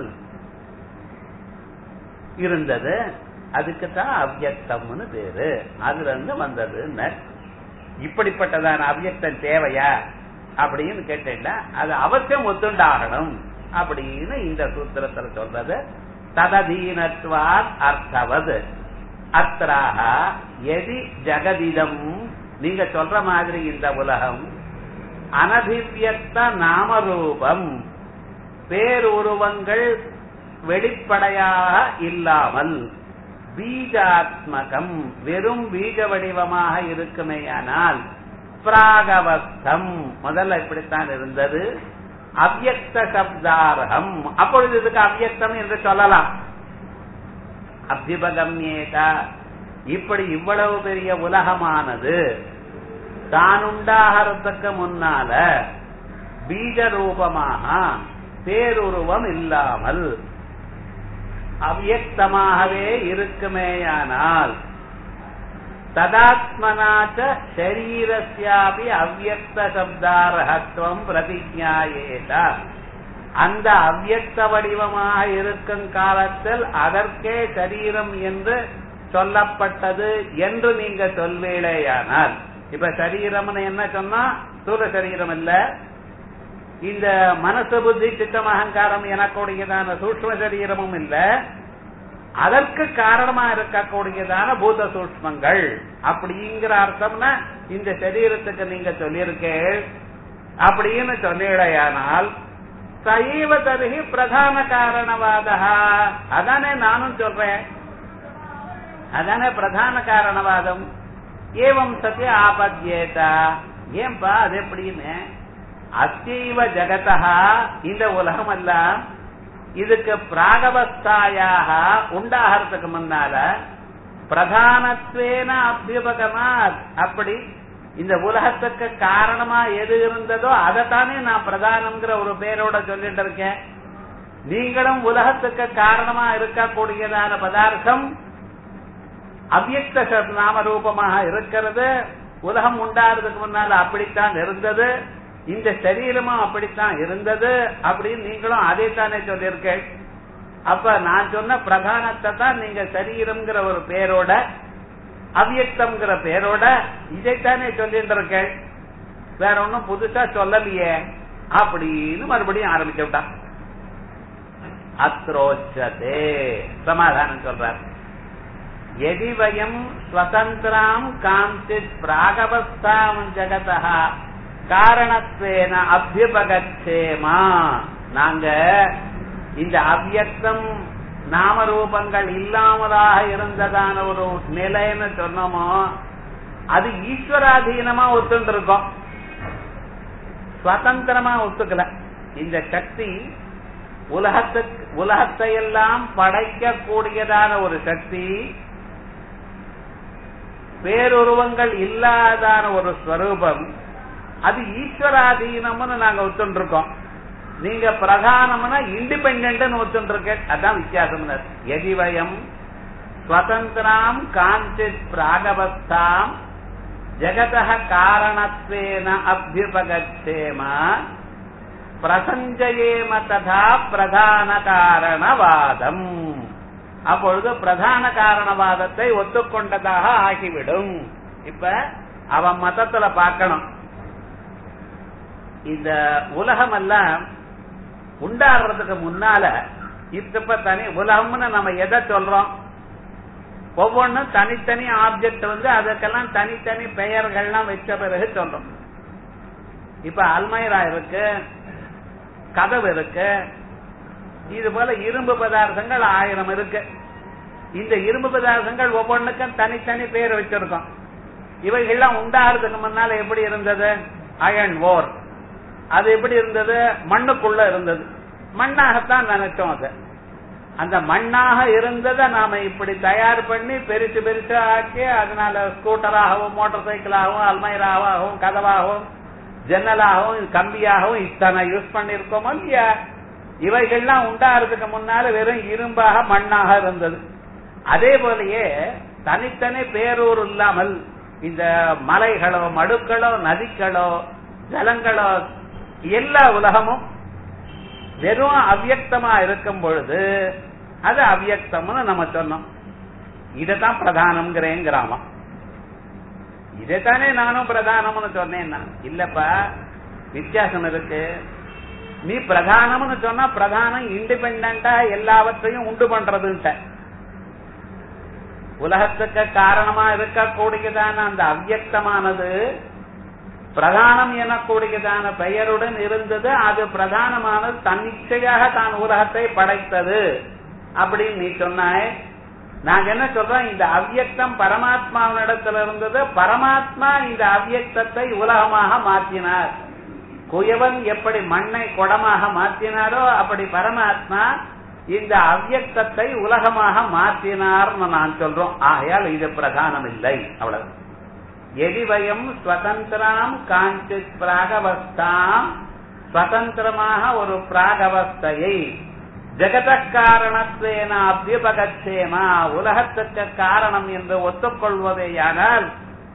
இருந்தது அதுக்கு தான் அவ்யக்தம்னு பேரு அதுல இருந்து வந்ததுன்னு இப்படிப்பட்டதான அவ்யக்தம் தேவையா அப்படின்னு கேட்டேன்னா அது அவசியம் ஒத்துண்டாகணும் அப்படின்னு இந்த சூத்திரத்துல சொல்றது தததீனத்வாத் அர்த்தவது அத்ராக எதி ஜெகதிதம் நீங்க சொல்ற மாதிரி இந்த உலகம் அனபிவியக்த நாமரூபம் பேருருவங்கள் வெளிப்படையாக இல்லாமல் பீஜாத்மகம் வெறும் பீஜ வடிவமாக இருக்குமேயானால் பிராகவஸ்தம் முதல்ல இப்படித்தான் இருந்தது அவ்யக்த சப்தார்ஹம் அப்பொழுது இதுக்கு அவ்யக்தம் என்று சொல்லலாம் அபிபகம்யேதா இப்படி இவ்வளவு பெரிய உலகமானது தான் உண்டாகிறதுக்கு முன்னால பீஜ ரூபமாக பேருருவம் இல்லாமல் அவ்யக்தமாகவே இருக்குமேயானால் ததாத்மனாச்ச சரீரஸ்யாபி அவ்யக்த சப்தார்ஹத்துவம் பிரதிஜாயேத அந்த அவ்யக்த வடிவமாக இருக்கும் காலத்தில் அதற்கே சரீரம் என்று சொல்லப்பட்டது என்று நீங்க சொல்வேளேயானால் இப்ப சரீரம்னு என்ன சொன்னா ஸ்தூல சரீரம் இல்ல இந்த மனசு புத்தி சித்தம் அகங்காரம் எனக்கூடியதான சூக்ம சரீரமும் இல்ல அதற்கு காரணமா இருக்கக்கூடியதான பூத சூக்மங்கள் அப்படிங்கிற அர்த்தம்னா இந்த சரீரத்துக்கு நீங்க சொல்லியிருக்கேள் அப்படின்னு சொன்னீடையானால் சைவ தருகி பிரதான காரணவாதா அதானே நானும் சொல்றேன் அதானே பிரதான காரணவாதம் ஏவம் சத்திய ஆபத்யேதா ஏன்பா அது எப்படின்னு அத்தீவ ஜகதா இந்த உலகம் எல்லாம் இதுக்கு பிராகவஸ்தாயாக உண்டாகிறதுக்கு முன்னால பிரதானத்வேன அபியுபகமா அப்படி இந்த உலகத்துக்கு காரணமா எது இருந்ததோ அதைத்தானே நான் பிரதானம்ங்கிற ஒரு பேரோட சொல்லிட்டு இருக்கேன் நீங்களும் உலகத்துக்கு காரணமா இருக்கக்கூடியதான பதார்த்தம் அவ்யக்த நாம ரூபமாக இருக்கிறது உலகம் உண்டாடுறதுக்கு முன்னால அப்படித்தான் இருந்தது இந்த சரீரமும் அப்படித்தான் இருந்தது அப்படின்னு நீங்களும் அதைத்தானே சொல்லியிருக்கேன் அப்ப நான் சொன்ன பிரதானத்தை தான் நீங்க சரீரம்ங்கிற ஒரு பேரோட அவ்யக்தம்ங்கிற பேரோட இதைத்தானே சொல்லிட்டு இருக்கேன் வேற ஒன்னும் புதுசா சொல்லலையே அப்படின்னு மறுபடியும் ஆரம்பிச்சு விட்டான் அத்ரோச்சதே சமாதானம் சொல்றார் எதி வயம் ஸ்வதந்திராம் காஞ்சித் பிராகவஸ்தாம் ஜகதா காரணத்வேன அபியுபகச்சேமா நாங்க இந்த அவ்யக்தம் நாமரூபங்கள் இல்லாமலாக இருந்ததான ஒரு நிலைன்னு சொன்னோமோ அது ஈஸ்வராதீனமா ஒத்துட்டு இருக்கோம் சுதந்திரமா ஒத்துக்கல இந்த சக்தி உலகத்துக்கு உலகத்தை எல்லாம் படைக்க கூடியதான ஒரு சக்தி பேருருவங்கள் இல்லாதான ஒரு ஸ்வரூபம் அது ஈஸ்வராதீனம்னு நாங்க ஒத்துட்டு இருக்கோம் நீங்க பிரதானம்னா இண்டிபெண்ட் ஒத்துட்டு இருக்க அதான் வித்தியாசம் எதிவயம் ஸ்வதந்திராம் காஞ்சித் பிராகவஸ்தாம் ஜெகத காரணத்வேன அபியுபகச்சேம பிரசஞ்சயேம ததா பிரதான காரணவாதம் அப்பொழுது பிரதான காரணவாதத்தை ஒத்துக்கொண்டதாக ஆகிவிடும் இப்ப அவன் மதத்துல பார்க்கணும் இந்த உலகம் எல்லாம் உண்டாடுறதுக்கு முன்னால இப்ப தனி உலகம்னு நம்ம எதை சொல்றோம் ஒவ்வொன்றும் தனித்தனி ஆப்ஜெக்ட் வந்து அதுக்கெல்லாம் தனித்தனி பெயர்கள்லாம் வச்ச பிறகு சொல்றோம் இப்ப அல்மைரா இருக்கு கதவு இருக்கு இது போல இரும்பு பதார்த்தங்கள் ஆயிரம் இருக்கு இந்த இரும்பு பதார்த்தங்கள் ஒவ்வொன்றுக்கும் தனித்தனி பேர் வச்சிருக்கோம் இவைகள்லாம் உண்டாகிறதுக்கு முன்னால எப்படி இருந்தது அயன் ஓர் அது எப்படி இருந்தது மண்ணுக்குள்ள இருந்தது மண்ணாகத்தான் நினைச்சோம் அது அந்த மண்ணாக இருந்ததை நாம இப்படி தயார் பண்ணி பெருசு பெருசா ஆக்கி அதனால ஸ்கூட்டராகவும் மோட்டார் சைக்கிளாகவும் அல்மைராகவும் கதவாகவும் ஜன்னலாகவும் கம்பியாகவும் இத்தனை யூஸ் பண்ணிருக்கோமோ இல்லையா இவைகள்லாம் உண்டாகிறதுக்கு முன்னால வெறும் இரும்பாக மண்ணாக இருந்தது அதே போலயே தனித்தனி பேரூர் இல்லாமல் இந்த மலைகளோ மடுக்களோ நதிகளோ ஜலங்களோ எல்லா உலகமும் வெறும் அவ்யக்தமா இருக்கும் பொழுது அது அவ்யக்தம்னு நம்ம சொன்னோம் இதத்தான் பிரதானம்ங்கிறேங்கிறாமா இதைத்தானே நானும் பிரதானம்னு சொன்னேன் நான் இல்லப்பா வித்தியாசம் இருக்கு நீ பிரதானம்னு சொன்னா பிரதானம் இண்டிபெண்டா எல்லாவற்றையும் உண்டு பண்றதுன்ட்ட உலகத்துக்கு காரணமா இருக்கக்கூடியதான அந்த அவ்யக்தமானது பிரதானம் எனக்கூடியதான பெயருடன் இருந்தது அது பிரதானமானது தன்னிச்சையாக தான் உலகத்தை படைத்தது அப்படின்னு நீ சொன்னாய் நாங்க என்ன சொல்றோம் இந்த அவ்யக்தம் பரமாத்மாவினிடத்துல இருந்தது பரமாத்மா இந்த அவ்யக்தத்தை உலகமாக மாற்றினார் குயவன் எப்படி மண்ணை குடமாக மாற்றினாரோ அப்படி பரமாத்மா இந்த அவ்யக்தத்தை உலகமாக மாற்றினார்னு நான் சொல்றோம் ஆகையால் இது பிரதானம் இல்லை அவ்வளவு எதிவயம் ஸ்வதந்திராம் காஞ்சித் பிராகவஸ்தாம் சுதந்திரமாக ஒரு பிராகவஸ்தையை ஜெகத காரணத்தேன அபியுபகச்சேமா உலகத்துக்கு காரணம் என்று ஒத்துக்கொள்வதேயானால்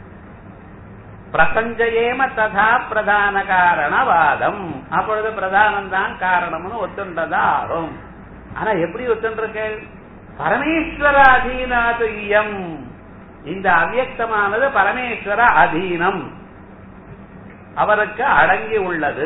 பிரசஞ்சயேம ததா பிரதான காரணவாதம் அப்பொழுது பிரதானம் தான் காரணம்னு ஒத்துண்டதாகும் ஆனா எப்படி ஒத்துண்டிருக்கேள் பரமேஸ்வர அதீனாது இயம் இந்த அவ்யக்தமானது பரமேஸ்வர அதீனம் அவருக்கு அடங்கி உள்ளது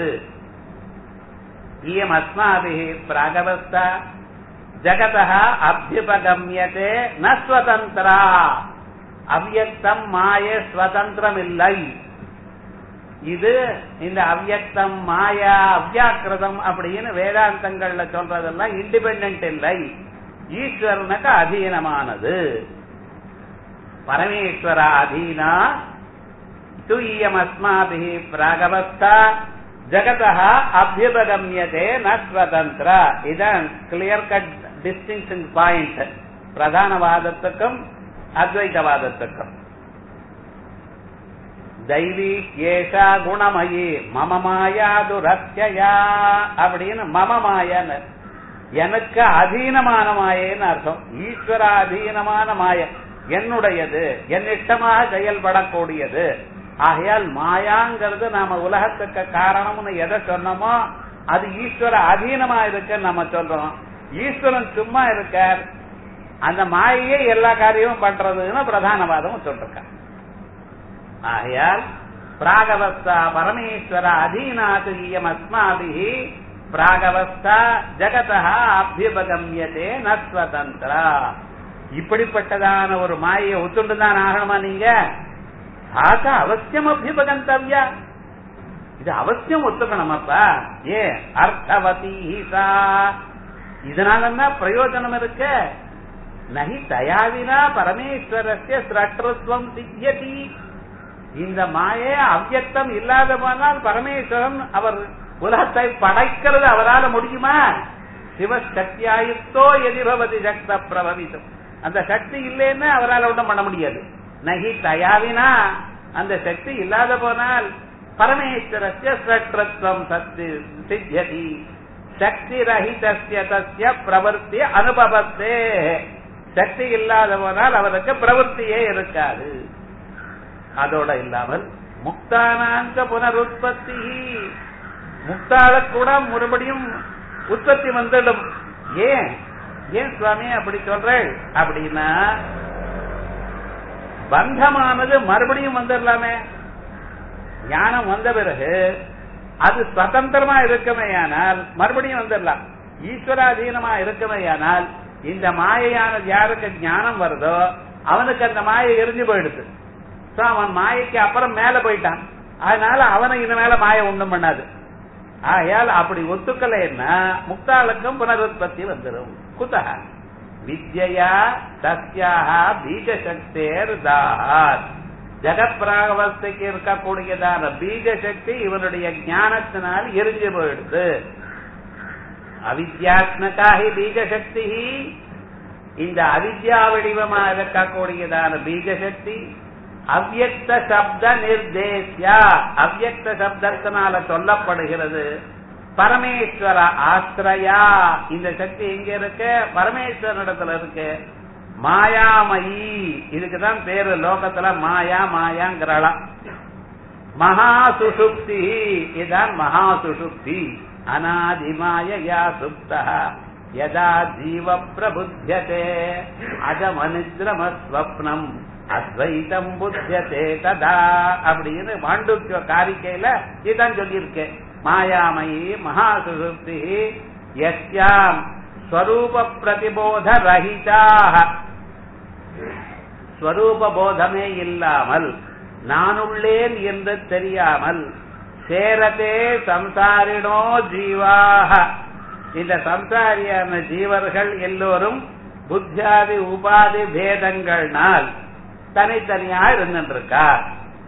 இயம் அஸ்மாபி பிராகவஸ்தா ஜகத அபியுபகமியதே ந ஸ்வதந்திரா அவ்யக்தம் மாய ஸ்வதந்திரம் இல்லை இது இந்த அவ்யக்தம் மாயா அவ்யாக்கிருதம் அப்படின்னு வேதாந்தங்கள்ல சொல்றதெல்லாம் இண்டிபெண்ட் இல்லை ஈஸ்வரனுக்கு அதீனமானது பரமேஸ்வர அதீனா துயம் அஸ்மாபி பிராகவஸ்தா ஜகத அபியுபகமியதே ந ஸ்வதந்திர இதான் கிளியர் கட் டிஸ்டிங்ஷன் பாயிண்ட் பிரதானவாதத்துக்கும் அத்வைதவாதத்துக்கும் தெய்வீ ஏஷா குணமயி மம மாயா துரத்தியா அப்படின்னு மம மாயன்னு எனக்கு அதீனமான மாயேன்னு அர்த்தம் ஈஸ்வர அதீனமான மாய என்னுடையது என் இஷ்டமாக செயல்படக்கூடியது ஆகையால் மாயாங்கிறது நாம உலகத்துக்கு காரணம்னு எதை சொன்னோமோ அது ஈஸ்வர அதீனமா இருக்குன்னு நம்ம சொல்றோம் ஈஸ்வரன் சும்மா இருக்கார் அந்த மாயையே எல்லா காரியமும் பண்றதுன்னு பிரதானவாதம் சொல்லிருக்காங்க ஆகையால் பிராகவஸ்தா பரமேஸ்வர அதீனாது இயம் அஸ்மாபிஹி பிராகவஸ்தா ஜகதா அபியுபகமியதே நஸ்வதந்திரா இப்படிப்பட்டதான ஒரு மாயை ஒத்துண்டு தான் ஆகணுமா நீங்க ஆக அவசியம் அபியுபகந்தவ்யா இது அவசியம் ஒத்துக்கணுமப்பா ஏ அர்த்தவதி சா இதனால பிரயோஜனம் இருக்கு நகி தயாவினா பரமேஸ்வரஸ்ய சிரட்டத்துவம் சித்தியதி இந்த மாயே அவ்யக்தம் இல்லாத போனால் பரமேஸ்வரன் அவர் உலகத்தை படைக்கிறது அவரால் முடியுமா சிவசக்தியாயுத்தோ எதிர்பவதி சக்த பிரபவிதம் அந்த சக்தி இல்லைன்னு அவரால் ஒன்றும் பண்ண முடியாது நகி தயாவினா அந்த சக்தி இல்லாத போனால் பரமேஸ்வரஸ்ய சிரட்டத்துவம் சத்து சித்தியதி சக்தி ரஹிதஸ்ய தஸ்ய பிரவர்த்தி அனுபவத்தே சக்தி இல்லாத போனால் அவருக்கு பிரவൃத்தியே இருக்காது அதோட இல்லாமல் முக்தானாங்க புனருற்பத்தி முக்தால கூட மறுபடியும் உற்பத்தி வந்துடும் ஏன் ஏன் சுவாமி அப்படி சொல்றேன் அப்படின்னா பந்தமானது மறுபடியும் வந்துடலாமே ஞானம் வந்த பிறகு அது சுதந்திரமா இருக்குமேயானால் மறுபடியும் வந்துடலாம் ஈஸ்வராதீனமா இருக்குமேயானால் இந்த மாயையானது யாருக்கு ஞானம் வருதோ அவனுக்கு அந்த மாயை எரிஞ்சு போயிடுது அவன் மாயைக்கு அப்புறம் மேல போயிட்டான் அதனால அவனை இந்த மேல மாய ஒண்ணும் பண்ணாது ஆகையால் அப்படி ஒத்துக்கலைன்னா முக்தாளுக்கும் புனருற்பத்தி வந்துடும் குத்தக வித்யா தஸ்யாக பீஜசக்தேர் தாத் ஜெகப்பிராவஸ்தைக்கு இருக்கக்கூடியதான பீஜ சக்தி இவனுடைய ஞானத்தினால் எரிஞ்சு போயிடுது அவித்யாத்மகாகி பீஜ சக்தி இந்த அவித்யா வடிவமா இருக்கக்கூடியதான பீஜ சக்தி அவ்யக்த சப்த நிர்தேசியா அவ்யக்த சப்தத்தினால சொல்லப்படுகிறது பரமேஸ்வர ஆசிரயா இந்த சக்தி எங்க இருக்கு பரமேஸ்வரனிடத்துல இருக்கு மாயாமயி இதுக்குதான் பேரு லோகத்துல மாயா மாயாங்கிறாளாம் மகா சுசுப்தி இதுதான் மகா சுசுப்தி அநாதிமாயா சுப்தா யதா ஜீவ பிரபுத்தியதே அஜமனித்ரமஸ்வப்னம் அத்வைதம் புத்தியதே ததா அப்படின்னு மாண்டுக்கிய காரிக்கையில இதுதான் சொல்லியிருக்கேன் மாயாமயி மகா சுசுப்தி யஸ்யாம் ஸ்வரூப பிரதிபோத ரஹிதாக ஸ்வரூப போதமே இல்லாமல் நானுள்ளேன் என்று தெரியாமல் சேரதே சம்சாரினோ ஜீவாக இந்த சம்சாரியான ஜீவர்கள் எல்லோரும் புத்தியாதி உபாதி பேதங்கள்னால் தனித்தனியா இருந்துருக்கார்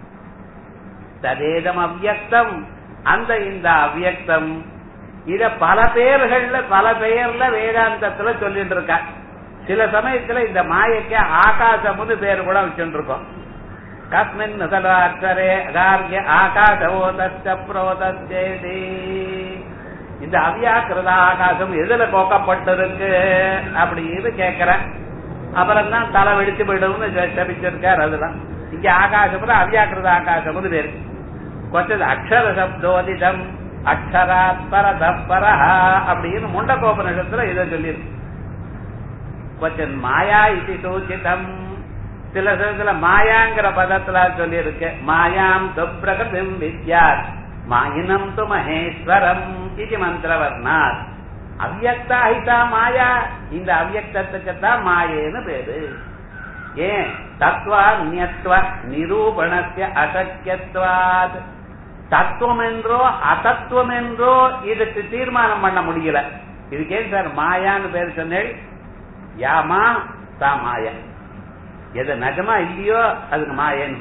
ததேதம் அவ்யக்தம் அந்த இந்த அவ்யக்தம் இத பல பேர்கள்ல பல பெயர்ல வேதாந்தத்துல சொல்லிட்டு இருக்கா சில சமயத்துல இந்த மாயைக்கு ஆகாசம்னு பேர் கூட வச்சுட்டு இருக்கோம் கஸ்மின் நசலாட்சரே அகார்ய ஆகாசவோ தச்ச புரோதேதி இந்த அவ்யாக்கிருத ஆகாசம் எதுல கோக்கப்பட்டிருக்கு அப்படின்னு கேக்குறேன் அப்புறம் தான் தலை வெடிச்சு போயிடும்னு சபிச்சிருக்காரு அதுதான் இங்க ஆகாசம் அவ்யாக்கிருத ஆகாசம்னு பேரு கொச்சது அக்ஷர சப்தோதிதம் அக்ஷராத் பரதப்பரா அப்படின்னு முண்டகோபனிடத்துல இதை சொல்லியிருக்கு கொச்சன் மாயா இது சூச்சிதம் சில சில மாயாங்கிற பதத்துல சொல்லியிருக்கு மாயாம் துப்பிரகதிம் வித்யாத் மாயினம் து மகேஸ்வரம் இது மந்திரவர்ணாத் அவ்யக்தா ஹிதா மாயா இந்த அவ்யக்தத்துக்கு தான் மாயேன்னு பேரு ஏன் தத்வா நியத்வ நிரூபணத்திய அசக்கியத்வாத் தத்துவம் என்றோ அசத்துவம் என்றோ இதுக்கு தீர்மானம் பண்ண முடியல இதுக்கேன் சார் மாயான்னு பேர் சொன்னேன் யாமா தா மாயா எது நிஜமா இல்லையோ அதுக்கு மாயேந்து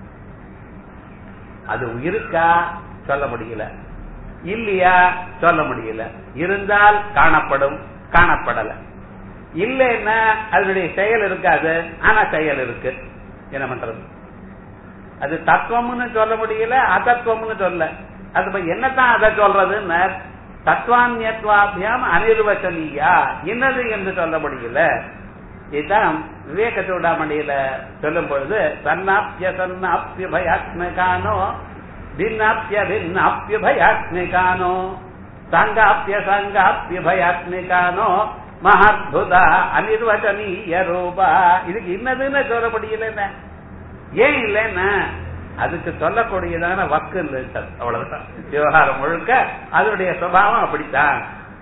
அது இருக்கா சொல்ல முடியல இல்லையா சொல்ல முடியல இருந்தால் காணப்படும் காணப்படல இல்லைன்னா அதனுடைய செயல் இருக்காது ஆனா செயல் இருக்கு என்ன பண்றது அது தத்துவம்னு சொல்ல முடியல அதத்துவம்னு சொல்ல அது என்னத்தான் அதை சொல்றதுன்னு தத்வான்யத்வாபியாம் அனிர்வச்சனியா என்னது என்று சொல்ல முடியல இதுதான் விவேக சூடாமணியில சொல்லும் பொழுது சன்னாப்ய சன்னாப்ய பயாத்மிகானோ பின்னாப்ய பின்னாப்ய பயாத்மிகானோ சங்காப்ய சங்காப்ய பயாத்மிகானோ மகாத்புதா அனிர்வச்சனீய ரூபா இதுக்கு இன்னதுன்னு சொல்ல முடியல ஏன் இல்லைன்னா அதுக்கு சொல்லக்கூடியதான வக்கு இல்லை அவ்வளவுதான் விவகாரம் முழுக்க அதனுடைய சுபாவம் அப்படித்தான்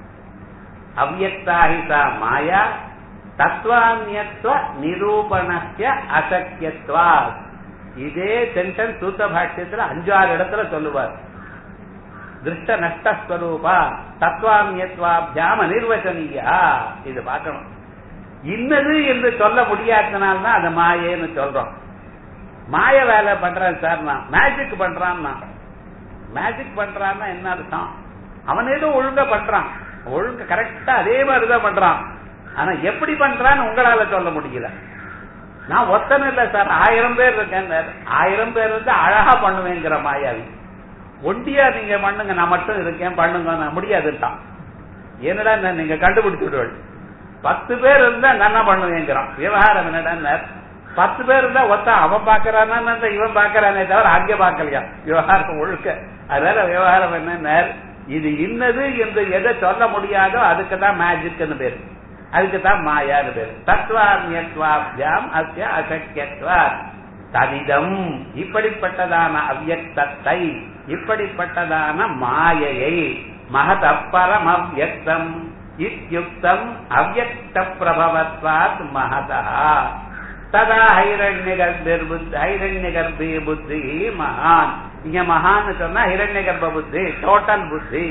அவ்யக்தாஹிதா மாயா தத்வான்யத்துவ நிரூபணஸ்ய அசக்கியத்வா இதே சென்டென்ஸ் சூத்த பாஷ்யத்துல அஞ்சாறு இடத்துல சொல்லுவார் திருஷ்ட நஷ்டஸ்வரூபா தத்வான்யத்வாபியாம நிர்வச்சனியா இது பார்க்கணும் இன்னது என்று சொல்ல முடியாதனால்தான் அது மாயேன்னு சொல்றோம் மாய வேலை பண்றேன் சார் நான் மேஜிக் பண்றான் மேஜிக் பண்றான்னா என்ன அர்த்தம் அவன் ஏதோ ஒழுங்கா பண்றான் ஒழுங்க கரெக்டா அதே மாதிரிதான் பண்றான் ஆனா எப்படி பண்றான்னு உங்களால சொல்ல முடியல நான் ஒத்தனை இல்ல சார் ஆயிரம் பேர் இருக்கேன் ஆயிரம் பேர் வந்து அழகா பண்ணுவேங்கிற மாயாவி ஒண்டியா நீங்க பண்ணுங்க நான் மட்டும் இருக்கேன் பண்ணுங்க முடியாதுட்டான் என்னடா நீங்க கண்டுபிடிச்சு விடுவேன் பத்து பேர் இருந்தா நான் பண்ணுவேங்கிறான் விவகாரம் என்னடா பத்து பேர் இருந்தா ஒத்த அவன் பாக்குறானா இவன் பாக்குறானே தவிர அங்க பாக்கலையா விவகாரம் ஒழுக்க அதனால விவகாரம் என்ன இது இன்னது என்று எதை சொல்ல முடியாதோ அதுக்கு தான் மேஜிக்னு பேரு அதுக்கு தான் மாயான்னு பேரு தத்வான்யத்வாபியாம் அத்திய அசக்கியத்வா தவிதம் இப்படிப்பட்டதான அவ்யக்தத்தை இப்படிப்பட்டதான மாயையை மகதப்பரம் அவ்யக்தம் இத்தியுக்தம் அவ்யக்த பிரபவத்வாத் மகதா ததா ஹைரண்ய கர்ப்பர் புத்தி ஹைரண்ய கர்ப்பி புத்தி மகான் இங்க மகான்னு சொன்னா ஹிரண்ய கர்ப்ப புத்தி டோட்டல் புத்தி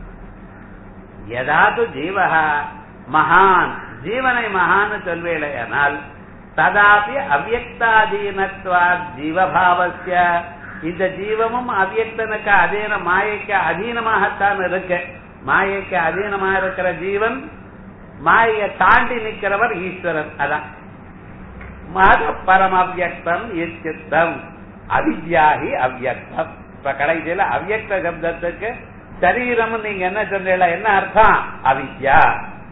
ஏதாவது ஜீவகா மகான் ஜீவனை மகான்னு சொல்வேலையானால் ததாபி அவ்வக்தாதீனத்வா ஜீவபாவசிய இந்த ஜீவமும் அவ்யக்தனுக்கு அதீன மாயைக்கு அதீனமாகத்தான் இருக்கு மாயைக்கு அதீனமா இருக்கிற ஜீவன் மாயையை தாண்டி நிற்கிறவர் ஈஸ்வரன் அதான் மத பரமவ்யக்தம் இச்சித்தம் அவித்யாகி அவ்யக்தம் இப்ப கடைசியில அவ்யக்த சப்தத்துக்கு சரீரம் நீங்க என்ன சொன்னீங்களா என்ன அர்த்தம் அவித்யா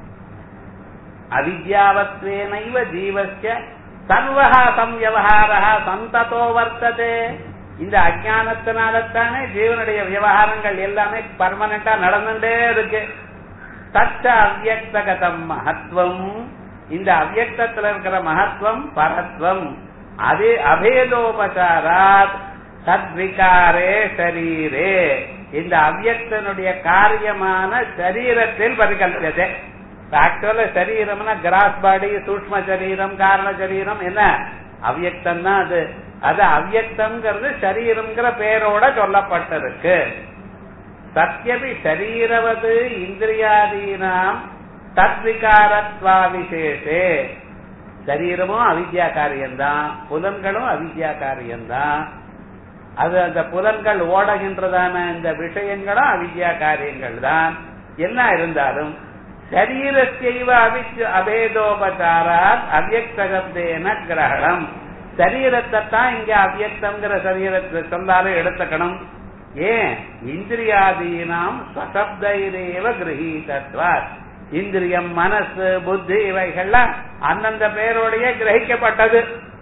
அவித்யாவத்வேனைவ ஜீவஸ்ய சர்வஹா சம்வியவஹாரா சந்ததோ வர்த்ததே இந்த அஜானத்தினால்தானே ஜீவனுடைய விவகாரங்கள் எல்லாமே பர்மனண்டா நடந்துட்டே இருக்கு தச்ச அவ்யக்தகதம் மகத்துவம் இந்த அவ்யக்தத்துல இருக்கிற மகத்துவம் பரத்வம் அது அபேதோபசாராத் சத்விகாரே சரீரே இந்த அவ்யக்தனுடைய காரியமான சரீரத்தில் பரிகல்பியதே ஆக்சுவலா சரீரம்னா கிராஸ் பாடி சூக்ம சரீரம் காரண சரீரம் என்ன அவ்யக்தம் தான் அது அது அவ்யக்தம்ங்கிறது சரீரம்ங்கிற பேரோட சொல்லப்பட்டிருக்கு சத்தியபி சரீரவது இந்திரியாதீனாம் தத்விகாரத்வா விசேஷே சரீரமும் அவித்யா காரியம்தான் புலன்களும் அவித்யா காரியம்தான் அது அந்த புலன்கள் ஓடுகின்றதான இந்த விஷயங்களும் அவித்யா காரியங்கள் தான் என்ன இருந்தாலும் சரீரத்தைவ அவிச் அபேதோபசாராத் அவ்யக்தகத்தேன கிரகணம் சரீரத்தை தான் இங்க அவ்யக்தங்கிற சரீரத்தை சொல்லாலும் எடுத்துக்கணும் ஏன் இந்திரியாதீனாம் ஸ்வசப்தைரேவ கிரகீதத்வார் இந்திரியம் மனசு புத்தி இவைகள்லாம் அந்தந்த பேரோடைய கிரகிக்கப்பட்டது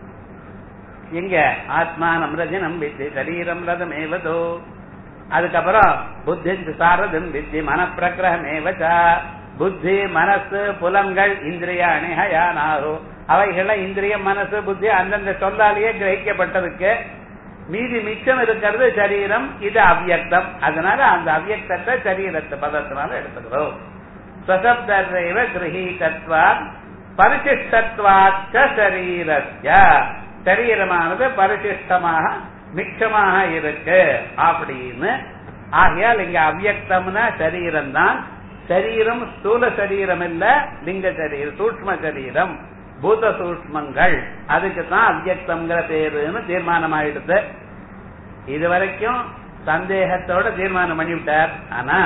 எங்க ஆத்மானம் ரஜனம் வித்தி சரீரம் ரதமேவதோ அதுக்கப்புறம் புத்தி சாரதம் வித்தி மனப்பிரகிரகமேவச்சா புத்தி மனசு புலன்கள் இந்திரியாணி ஹயானாரோ அவைகள்லாம் இந்திரியம் மனசு புத்தி அந்தந்த சொல்லாலேயே கிரகிக்கப்பட்டதுக்கு மீதி மிச்சம் இருக்கிறது சரீரம் இது அவ்யக்தம் அதனால அந்த அவ்யக்தத்தை சரீரத்தை பதத்தினால எடுத்துக்கிறோம் ஸ்வசப்தரைவ கிரகீதத்வா பரிசிஷ்டத்வாச்ச சரீரஸ்ய சரீரமானது பரிசிஷ்டமாக மிச்சமாக இருக்கு அப்படின்னு ஆகையால் இங்க அவ்யக்தம்னா சரீரம் தான் சரீரம் ஸ்தூல சரீரம் இல்ல லிங்க சரீரம் சூக்ம சரீரம் பூத சூக்மங்கள் அதுக்கு தான் அவ்யக்தம்ங்கிற பேருன்னு தீர்மானம் ஆயிடுது இது வரைக்கும் சந்தேகத்தோட தீர்மானம் பண்ணிவிட்டார் ஆனா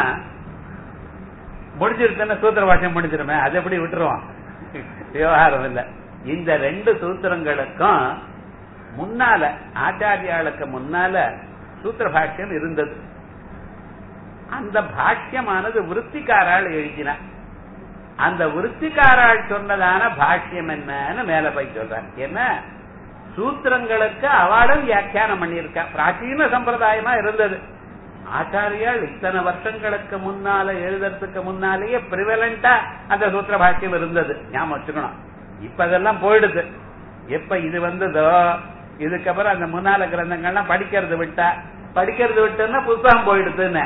முடிஞ்சிருச்சுன்னா சூத்திர பாஷ்யம் முடிஞ்சிருமே அது எப்படி விட்டுருவோம் விவகாரம் இல்ல இந்த ரெண்டு சூத்திரங்களுக்கும் முன்னால ஆச்சாரியாளுக்கு முன்னால சூத்திர பாஷ்யம் இருந்தது அந்த பாஷ்யமானது விற்பிக்காரால் எழுதினார் அந்த விற்பிக்காரால் சொன்னதான பாஷ்யம் என்னன்னு மேல போய் சொல்றார் என்ன சூத்திரங்களுக்கு அவளும் வியாக்கியானம் பண்ணியிருக்கா பிராச்சீன சம்பிரதாயமா இருந்தது ஆச்சாரியால் இத்தனை வருஷங்களுக்கு முன்னால எழுதுறதுக்கு முன்னாலேயே பிரிவலண்டா அந்த சூத்திர பாஷ்யம் இருந்தது ஞாபகம் வச்சுக்கணும் இப்ப அதெல்லாம் போயிடுது எப்ப இது வந்ததோ இதுக்கப்புறம் அந்த முன்னால கிரந்தங்கள்லாம் படிக்கிறது விட்டா படிக்கிறது விட்டுன்னா புஸ்தகம் போயிடுதுன்னு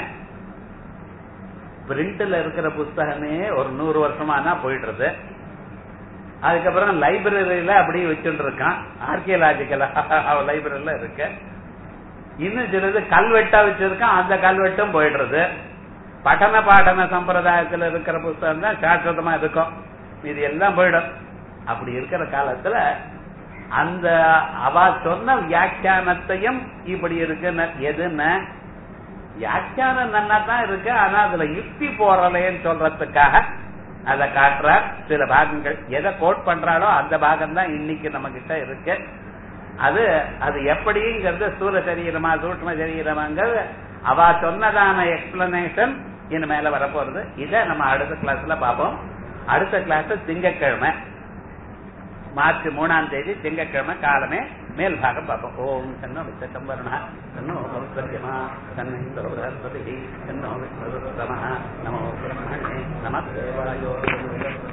பிரிண்ட்ல இருக்கிற புஸ்தகமே ஒரு நூறு வருஷமானா போயிடுறது அதுக்கப்புறம் லைப்ரரியில அப்படியே வச்சுட்டு இருக்கான் ஆர்கியலாஜிக்கலா லைப்ரரியில இருக்கு இன்னும் சிலது கல்வெட்டா வச்சிருக்கான் அந்த கல்வெட்டும் போயிடுறது பட்டண பாடன சம்பிரதாயத்துல இருக்கிற புஸ்தகம் தான் சாஸ்வதமா இருக்கும் இது எல்லாம் போயிடும் அப்படி இருக்கிற காலத்துல அந்த அவ சொன்ன வியாக்கியானத்தையும் இப்படி இருக்குன்னு எதுன்னு வியாக்கியானம் நல்லா தான் இருக்கு ஆனா அதுல யுக்தி போறலைன்னு சொல்றதுக்காக அதை காட்டுறார் சில பாகங்கள் எதை கோட் பண்றாலோ அந்த பாகம் தான் இன்னைக்கு நம்ம கிட்ட இருக்கு அது அது எப்படிங்கிறது ஸ்தூல சரீரமா சூட்ம சரீரமாங்கிறது அவ சொன்னதான எக்ஸ்பிளனேஷன் இனி மேல வரப்போறது இதை நம்ம அடுத்த கிளாஸ்ல பார்ப்போம் அடுத்த கிளாஸ் திங்கட்கிழமை மார்ச் மூணாம் தேதி திங்கட்கிழமை காலமே மேல் பாகம் பார்ப்போம் ஓம் தன்னோ வித்தம் வருணா தன்னோ சௌகரியமா தன்னை சௌரஸ்வதி தன்னோ விஷ்ணு நமோ பிரம்மணே நம தேவாயோ